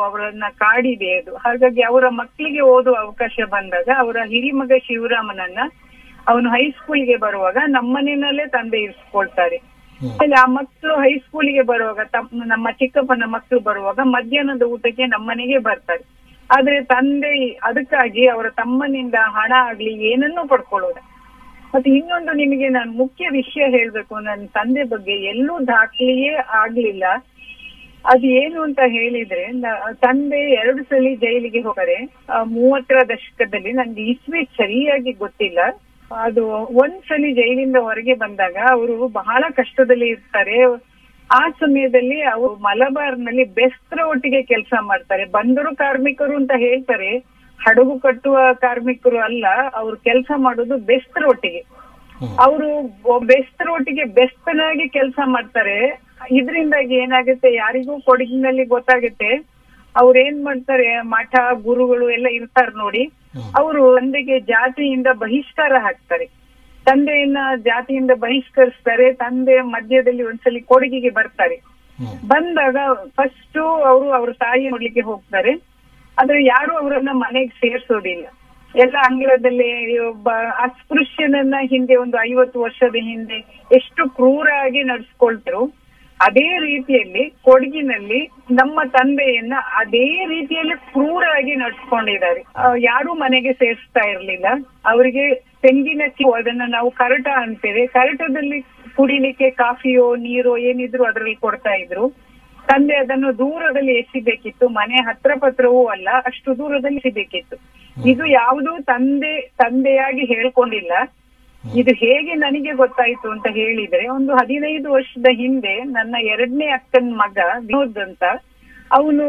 ಅವರನ್ನ ಕಾಡಿದೆ ಅದು ಹಾಗಾಗಿ ಅವರ ಮಕ್ಕಳಿಗೆ ಓದುವ ಅವಕಾಶ ಬಂದಾಗ ಅವರ ಹಿರಿಮಗ ಶಿವರಾಮನನ್ನ ಅವನು ಹೈಸ್ಕೂಲ್ಗೆ ಬರುವಾಗ ನಮ್ಮನೆಯಲ್ಲೇ ತಂದೆ ಇರಿಸ್ಕೊಳ್ತಾರೆ ಆಮೇಲೆ ಆ ಮಕ್ಕಳು ಹೈಸ್ಕೂಲಿಗೆ ಬರುವಾಗ ತಮ್ಮ ನಮ್ಮ ಚಿಕ್ಕಪ್ಪನ ಮಕ್ಕಳು ಬರುವಾಗ ಮಧ್ಯಾಹ್ನದ ಊಟಕ್ಕೆ ನಮ್ಮನೆಗೆ ಬರ್ತಾರೆ ಆದ್ರೆ ತಂದೆ ಅದಕ್ಕಾಗಿ ಅವರ ತಮ್ಮನಿಂದ ಹಣ ಆಗ್ಲಿ ಏನನ್ನೂ ಪಡ್ಕೊಳ್ಳೋದ ಮತ್ತೆ ಇನ್ನೊಂದು ನಿಮಗೆ ನಾನು ಮುಖ್ಯ ವಿಷಯ ಹೇಳ್ಬೇಕು ನನ್ನ ತಂದೆ ಬಗ್ಗೆ ಎಲ್ಲೂ ದಾಖಲೆಯೇ ಆಗ್ಲಿಲ್ಲ ಅದು ಏನು ಅಂತ ಹೇಳಿದ್ರೆ ನ- ತಂದೆ ಎರಡು ಸಲ ಜೈಲಿಗೆ ಹೋಗರೆ ಆ, ಮೂವತ್ತರ ದಶಕದಲ್ಲಿ ನನ್ಗೆ ಇಸ್ವಿ ಸರಿಯಾಗಿ ಗೊತ್ತಿಲ್ಲ ಅದು ಒಂದ್ಸಲಿ ಜೈಲಿಂದ ಹೊರಗೆ ಬಂದಾಗ ಅವರು ಬಹಳ ಕಷ್ಟದಲ್ಲಿ ಇರ್ತಾರೆ ಆ ಸಮಯದಲ್ಲಿ ಅವರು ಮಲಬಾರ್ನಲ್ಲಿ ಬೆಸ್ತ್ರ ಒಟ್ಟಿಗೆ ಕೆಲಸ ಮಾಡ್ತಾರೆ ಬಂದರು ಕಾರ್ಮಿಕರು ಅಂತ ಹೇಳ್ತಾರೆ ಹಡಗು ಕಟ್ಟುವ ಕಾರ್ಮಿಕರು ಅಲ್ಲ ಅವ್ರು ಕೆಲಸ ಮಾಡೋದು ಬೆಸ್ತ್ರ ಒಟ್ಟಿಗೆ ಅವರು ಬೆಸ್ತರ ಒಟ್ಟಿಗೆ ಬೆಸ್ತನಾಗಿ ಕೆಲಸ ಮಾಡ್ತಾರೆ ಇದರಿಂದಾಗಿ ಏನಾಗುತ್ತೆ ಯಾರಿಗೂ ಕೊಡಗಿನಲ್ಲಿ ಗೊತ್ತಾಗುತ್ತೆ ಅವ್ರು ಏನ್ ಮಾಡ್ತಾರೆ ಮಠ ಗುರುಗಳು ಎಲ್ಲ ಇರ್ತಾರೆ ನೋಡಿ ಅವರು ತಂದೆಗೆ ಜಾತಿಯಿಂದ ಬಹಿಷ್ಕಾರ ಹಾಕ್ತಾರೆ ತಂದೆಯನ್ನ ಜಾತಿಯಿಂದ ಬಹಿಷ್ಕರಿಸ್ತಾರೆ ತಂದೆ ಮಧ್ಯದಲ್ಲಿ ಒಂದ್ಸಲಿ ಕೊಡಗಿಗೆ ಬರ್ತಾರೆ ಬಂದಾಗ ಫಸ್ಟ್ ಅವರು ಅವ್ರ ತಾಯಿ ನೋಡ್ಲಿಕ್ಕೆ ಹೋಗ್ತಾರೆ ಆದ್ರೆ ಯಾರು ಅವರನ್ನ ಮನೆಗೆ ಸೇರ್ಸೋದಿಲ್ಲ ಎಲ್ಲ ಅಂಗಳದಲ್ಲಿ ಒಬ್ಬ ಅಸ್ಪೃಶ್ಯನನ್ನ ಹಿಂದೆ ಒಂದು ಐವತ್ತು ವರ್ಷದ ಹಿಂದೆ ಎಷ್ಟು ಕ್ರೂರಾಗಿ ನಡ್ಸ್ಕೊಳ್ತರು ಅದೇ ರೀತಿಯಲ್ಲಿ ಕೊಡಗಿನಲ್ಲಿ ನಮ್ಮ ತಂದೆಯನ್ನ ಅದೇ ರೀತಿಯಲ್ಲಿ ಕ್ರೂರಾಗಿ ನಡ್ಸ್ಕೊಂಡಿದ್ದಾರೆ ಆ, ಯಾರೂ ಮನೆಗೆ ಸೇರಿಸ್ತಾ ಇರ್ಲಿಲ್ಲ ಅವರಿಗೆ ತೆಂಗಿನ ಚಿಪ್ಪು ಅದನ್ನ ನಾವು ಕರಟ ಅಂತೇವೆ ಕರಟದಲ್ಲಿ ಕುಡಿಲಿಕ್ಕೆ ಕಾಫಿಯೋ ನೀರೋ ಏನಿದ್ರು ಅದರಲ್ಲಿ ಕೊಡ್ತಾ ಇದ್ರು ತಂದೆ ಅದನ್ನು ದೂರದಲ್ಲಿ ಎಸಿಬೇಕಿತ್ತು ಮನೆ ಹತ್ರ ಪತ್ರವೂ ಅಲ್ಲ ಅಷ್ಟು ದೂರದಲ್ಲಿ ಎಸಿಬೇಕಿತ್ತು ಇದು ಯಾವುದೂ ತಂದೆ ತಂದೆಯಾಗಿ ಹೇಳ್ಕೊಂಡಿಲ್ಲ ಇದು ಹೇಗೆ ನನಗೆ ಗೊತ್ತಾಯ್ತು ಅಂತ ಹೇಳಿದ್ರೆ ಒಂದು ಹದಿನೈದು ವರ್ಷದ ಹಿಂದೆ ನನ್ನ ಎರಡನೇ ಅಕ್ಕನ ಮಗ ವಿನೋದ್ ಅಂತ ಅವನು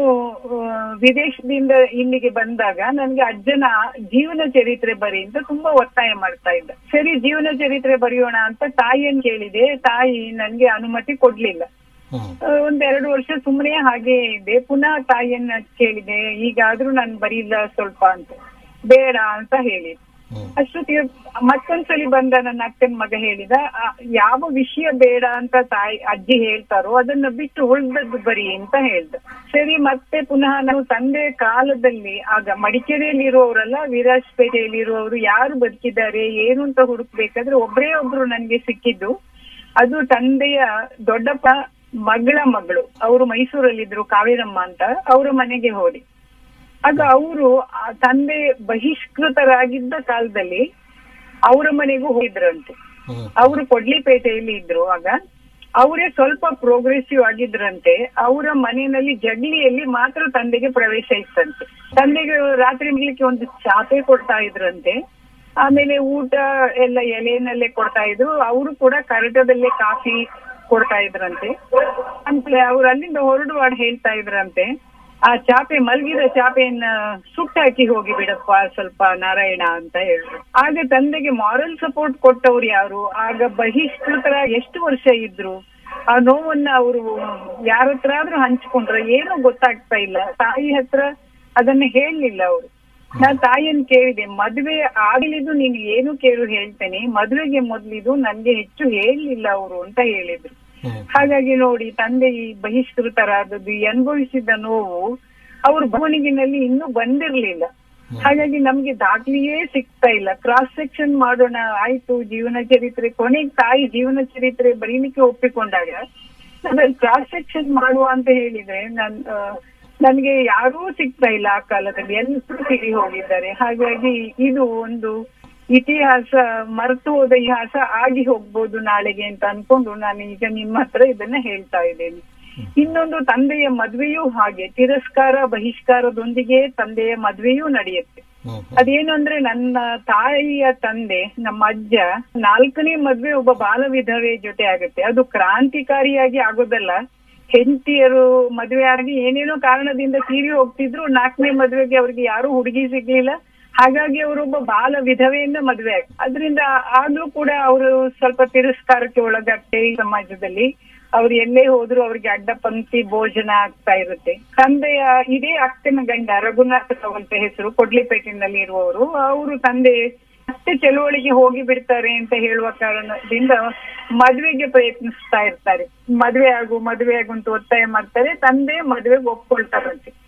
ವಿದೇಶದಿಂದ ಇಲ್ಲಿಗೆ ಬಂದಾಗ ನನ್ಗೆ ಅಜ್ಜನ ಜೀವನ ಚರಿತ್ರೆ ಬರಿ ಅಂತ ತುಂಬಾ ಒತ್ತಾಯ ಮಾಡ್ತಾ ಇದ್ದ ಸರಿ ಜೀವನ ಚರಿತ್ರೆ ಬರೆಯೋಣ ಅಂತ ತಾಯಿಯನ್ನ ಕೇಳಿದೆ ತಾಯಿ ನನ್ಗೆ ಅನುಮತಿ ಕೊಡ್ಲಿಲ್ಲ ಆ, ಒಂದೆರಡು ವರ್ಷ ಸುಮ್ಮನೆ ಹಾಗೆ ಇದೆ ಪುನಃ ತಾಯಿಯನ್ನ ಕೇಳಿದೆ ಈಗಾದ್ರೂ ನಾನು ಬರೀಲ್ಲ ಸ್ವಲ್ಪ ಅಂತ ಬೇಡ ಅಂತ ಹೇಳಿ ಅಷ್ಟೊತ್ತಿಗೆ ಮತ್ತೊಂದ್ಸಲಿ ಬಂದ ನನ್ನ ಅಕ್ಕನ ಮಗ ಹೇಳಿದ ಆ, ಯಾವ ವಿಷಯ ಬೇಡ ಅಂತ ತಾಯಿ ಅಜ್ಜಿ ಹೇಳ್ತಾರೋ ಅದನ್ನ ಬಿಟ್ಟು ಉಳ್ದದ್ದು ಬರಿ ಅಂತ ಹೇಳ್ದ ಸರಿ ಮತ್ತೆ ಪುನಃ ನಾವು ತಂದೆ ಕಾಲದಲ್ಲಿ ಆಗ ಮಡಿಕೇರಿಯಲ್ಲಿ ಇರುವವರಲ್ಲ ವಿರಾಜಪೇಟೆಯಲ್ಲಿ ಇರುವವರು ಯಾರು ಬದುಕಿದ್ದಾರೆ ಏನು ಅಂತ ಹುಡುಕ್ಬೇಕಾದ್ರೆ ಒಬ್ಬರೇ ಒಬ್ರು ನನ್ಗೆ ಸಿಕ್ಕಿದ್ದು ಅದು ತಂದೆಯ ದೊಡ್ಡಪ್ಪ ಮಗಳ ಮಗಳು ಅವರು ಮೈಸೂರಲ್ಲಿದ್ರು ಕಾವೇರಮ್ಮ ಅಂತ ಅವರ ಮನೆಗೆ ಹೋದೆ ಆಗ ಅವರು ತಂದೆ ಬಹಿಷ್ಕೃತರಾಗಿದ್ದ ಕಾಲದಲ್ಲಿ ಅವರ ಮನೆಗೂ ಹೋಗಿದ್ರಂತೆ ಅವರು ಕೊಡ್ಲಿಪೇಟೆಯಲ್ಲಿ ಇದ್ರು ಆಗ ಅವರೇ ಸ್ವಲ್ಪ ಪ್ರೋಗ್ರೆಸಿವ್ ಆಗಿದ್ರಂತೆ ಅವರ ಮನೆಯಲ್ಲಿ ಜಗ್ಲಿಯಲ್ಲಿ ಮಾತ್ರ ತಂದೆಗೆ ಪ್ರವೇಶ ಇತ್ತಂತೆ ತಂದೆಗೆ ರಾತ್ರಿ ಮಗ್ಲಿಕ್ಕೆ ಒಂದು ಚಾಪೆ ಕೊಡ್ತಾ ಇದ್ರಂತೆ ಆಮೇಲೆ ಊಟ ಎಲ್ಲ ಎಲೆನಲ್ಲೇ ಕೊಡ್ತಾ ಇದ್ರು ಅವರು ಕೂಡ ಕರಟದಲ್ಲೇ ಕಾಫಿ ಕೊಡ್ತಾ ಇದ್ರಂತೆ ಆಮೇಲೆ ಅವ್ರು ಅಲ್ಲಿಂದ ಹೊರಡುವಾಗ ಹೇಳ್ತಾ ಇದ್ರಂತೆ ಆ ಚಾಪೆ ಮಲಗಿದ ಚಾಪೆಯನ್ನ ಸುಟ್ಟಾಕಿ ಹೋಗಿ ಬಿಡಪ್ಪ ಸ್ವಲ್ಪ ನಾರಾಯಣ ಅಂತ ಹೇಳಿದ್ರು ಆಗ ತಂದೆಗೆ ಮಾರಲ್ ಸಪೋರ್ಟ್ ಕೊಟ್ಟವ್ರು ಯಾರು ಆಗ ಬಹಿಷ್ಕೃತರ ಎಷ್ಟು ವರ್ಷ ಇದ್ರು ಆ ನೋವನ್ನ ಅವರು ಯಾರ ಹತ್ರ ಆದ್ರೂ ಹಂಚ್ಕೊಂಡ್ರ ಏನೂ ಗೊತ್ತಾಗ್ತಾ ಇಲ್ಲ ತಾಯಿ ಹತ್ರ ಅದನ್ನ ಹೇಳಲಿಲ್ಲ ಅವರು ನಾನ್ ತಾಯಿಯನ್ನ ಕೇಳಿದೆ ಮದ್ವೆ ಆಗ್ಲಿದ್ದು ನೀನು ಏನು ಕೇಳು ಹೇಳ್ತೇನೆ ಮದ್ವೆಗೆ ಮೊದ್ಲಿದು ನನ್ಗೆ ಹೆಚ್ಚು ಹೇಳಲಿಲ್ಲ ಅವರು ಅಂತ ಹೇಳಿದ್ರು ಹಾಗಾಗಿ ನೋಡಿ ತಂದೆ ಈ ಬಹಿಷ್ಕೃತರಾದದ್ದು ಈ ಅನುಭವಿಸಿದ ನೋವು ಅವ್ರ ಬವಣಿಗೆನಲ್ಲಿ ಇನ್ನೂ ಬಂದಿರ್ಲಿಲ್ಲ ಹಾಗಾಗಿ ನಮ್ಗೆ ದಾಖಲೆಯೇ ಸಿಗ್ತಾ ಇಲ್ಲ ಕ್ರಾಸ್ ಸೆಕ್ಷನ್ ಮಾಡೋಣ ಆಯ್ತು ಜೀವನ ಚರಿತ್ರೆ ಕೊನೆಗೆ ತಾಯಿ ಜೀವನ ಚರಿತ್ರೆ ಬರೀಲಿಕ್ಕೆ ಒಪ್ಪಿಕೊಂಡಾಗ ನಾನಲ್ಲಿ ಕ್ರಾಸ್ ಸೆಕ್ಷನ್ ಮಾಡುವ ಅಂತ ಹೇಳಿದ್ರೆ ನನ್ ಆ, ನನ್ಗೆ ಯಾರೂ ಸಿಗ್ತಾ ಇಲ್ಲ ಆ ಕಾಲದಲ್ಲಿ ಎಲ್ಲರೂ ತಿಳಿ ಹೋಗಿದ್ದಾರೆ ಹಾಗಾಗಿ ಇದು ಒಂದು ಇತಿಹಾಸ ಮರೆತು ಹೋದ ಇತಿಹಾಸ ಆಗಿ ಹೋಗ್ಬೋದು ನಾಳೆಗೆ ಅಂತ ಅನ್ಕೊಂಡು ನಾನು ಈಗ ನಿಮ್ಮ ಹತ್ರ ಇದನ್ನ ಹೇಳ್ತಾ ಇದ್ದೇನೆ ಇನ್ನೊಂದು ತಂದೆಯ ಮದ್ವೆಯೂ ಹಾಗೆ ತಿರಸ್ಕಾರ ಬಹಿಷ್ಕಾರದೊಂದಿಗೆ ತಂದೆಯ ಮದ್ವೆಯೂ ನಡೆಯುತ್ತೆ ಅದೇನು ಅಂದ್ರೆ ನನ್ನ ತಾಯಿಯ ತಂದೆ ನಮ್ಮ ಅಜ್ಜ ನಾಲ್ಕನೇ ಮದ್ವೆ ಒಬ್ಬ ಬಾಲ ವಿಧವೆ ಜೊತೆ ಆಗುತ್ತೆ ಅದು ಕ್ರಾಂತಿಕಾರಿಯಾಗಿ ಆಗೋದಲ್ಲ ಹೆಂಡತಿಯರು ಮದ್ವೆ ಆಗಿ ಏನೇನೋ ಕಾರಣದಿಂದ ತೀರಿ ಹೋಗ್ತಿದ್ರು ನಾಲ್ಕನೇ ಮದ್ವೆಗೆ ಅವ್ರಿಗೆ ಯಾರು ಹುಡುಗಿ ಸಿಗ್ಲಿಲ್ಲ ಹಾಗಾಗಿ ಅವರೊಬ್ಬ ಬಾಲ ವಿಧವೆಯಿಂದ ಮದ್ವೆ ಆಗ್ ಅದರಿಂದ ಆಗ್ಲೂ ಕೂಡ ಅವರು ಸ್ವಲ್ಪ ತಿರಸ್ಕಾರಕ್ಕೆ ಒಳಗಾಗ್ತೆ ಈ ಸಮಾಜದಲ್ಲಿ ಅವ್ರು ಎಲ್ಲೇ ಹೋದ್ರು ಅವ್ರಿಗೆ ಅಡ್ಡ ಪಂಕ್ತಿ ಭೋಜನ ಆಗ್ತಾ ಇರುತ್ತೆ ತಂದೆಯ ಇದೇ ಅಕ್ಕನ ಗಂಡ ರಘುನಾಥ ರಾವ್ ಅಂತ ಹೆಸರು ಕೊಡ್ಲಿಪೇಟೆನಲ್ಲಿ ಇರುವವರು ಅವರು ತಂದೆ ಮತ್ತೆ ಚಳುವಳಿಗೆ ಹೋಗಿ ಬಿಡ್ತಾರೆ ಅಂತ ಹೇಳುವ ಕಾರಣದಿಂದ ಮದ್ವೆಗೆ ಪ್ರಯತ್ನಿಸ್ತಾ ಇರ್ತಾರೆ ಮದ್ವೆ ಆಗು ಮದ್ವೆ ಆಗು ಅಂತ ಒತ್ತಾಯ ಮಾಡ್ತಾರೆ ತಂದೆ ಮದ್ವೆಗೆ ಒಪ್ಕೊಳ್ತಾರಂತೆ